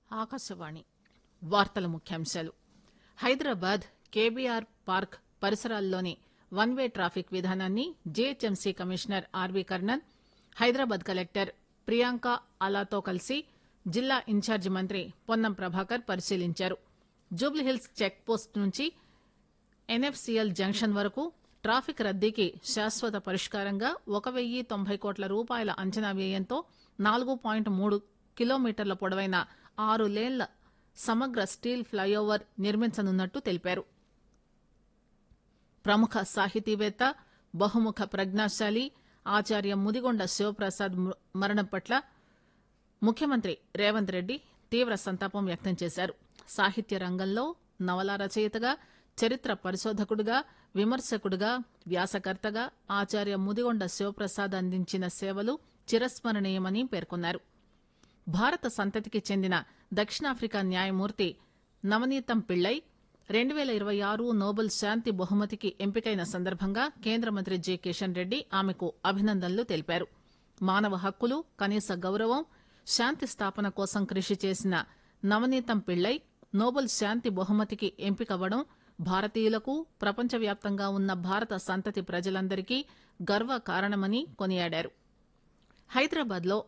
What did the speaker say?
ఆకాశవాణి వార్తల ముఖ్యాంశాలు Hyderabad KBR park పరిసరాల్లోని వన్ వే ట్రాఫిక్ విధానాన్ని GHMC commissioner RV Karnan Hyderabad collector Priyanka ఆలాతో కలిసి జిల్లా ఇన్ఛార్జి మంత్రి పొన్నం ప్రభాకర్ పరిశీలించారు జూబ్లీహిల్స్ చెక్ పోస్ట్ నుంచి ఎన్ఎఫ్సీఎల్ జంక్షన్ వరకు ట్రాఫిక్ రద్దీకి శాశ్వత పరిష్కారంగా ఒక వెయ్యి తొంభై కోట్ల రూపాయల అంచనా వ్యయంతో నాలుగు పాయింట్ మూడు కిలోమీటర్ల పొడవైన ఆరు లేన్ల సమగ్ర స్టీల్ ఫ్లైఓవర్ నిర్మించనున్నట్టు తెలిపారు ప్రముఖ సాహితీవేత్త బహుముఖ ప్రజ్ఞాశాలి ఆచార్య ముదిగొండ శివప్రసాద్ మ- మరణం పట్ల ముఖ్యమంత్రి రేవంత్ రెడ్డి తీవ్ర సంతాపం వ్యక్తం చేశారు సాహిత్య రంగంలో నవల రచయితగా చరిత్ర పరిశోధకుడిగా విమర్శకుడిగా వ్యాసకర్తగా ఆచార్య ముదిగొండ శివప్రసాద్ అందించిన సేవలు చిరస్మరణీయమని పేర్కొన్నారు భారత సంతతికి చెందిన దక్షిణాఫ్రికా న్యాయమూర్తి నవనీతం పిళ్ళై రెండు పేల ఇరవై ఆరు నోబెల్ శాంతి బహుమతికి ఎంపికైన సందర్భంగా కేంద్ర మంత్రి జి కిషన్ రెడ్డి ఆమెకు అభినందనలు తెలిపారు మానవ హక్కులు కనీస గౌరవం శాంతి స్థాపన కోసం కృషి చేసిన నవనీతం పిళ్ళై నోబెల్ శాంతి బహుమతికి ఎంపికవ్వడం భారతీయులకు ప్రపంచవ్యాప్తంగా ఉన్న భారత సంతతి ప్రజలందరికీ గర్వ కారణమని కొనియాడారు హైదరాబాద్ లో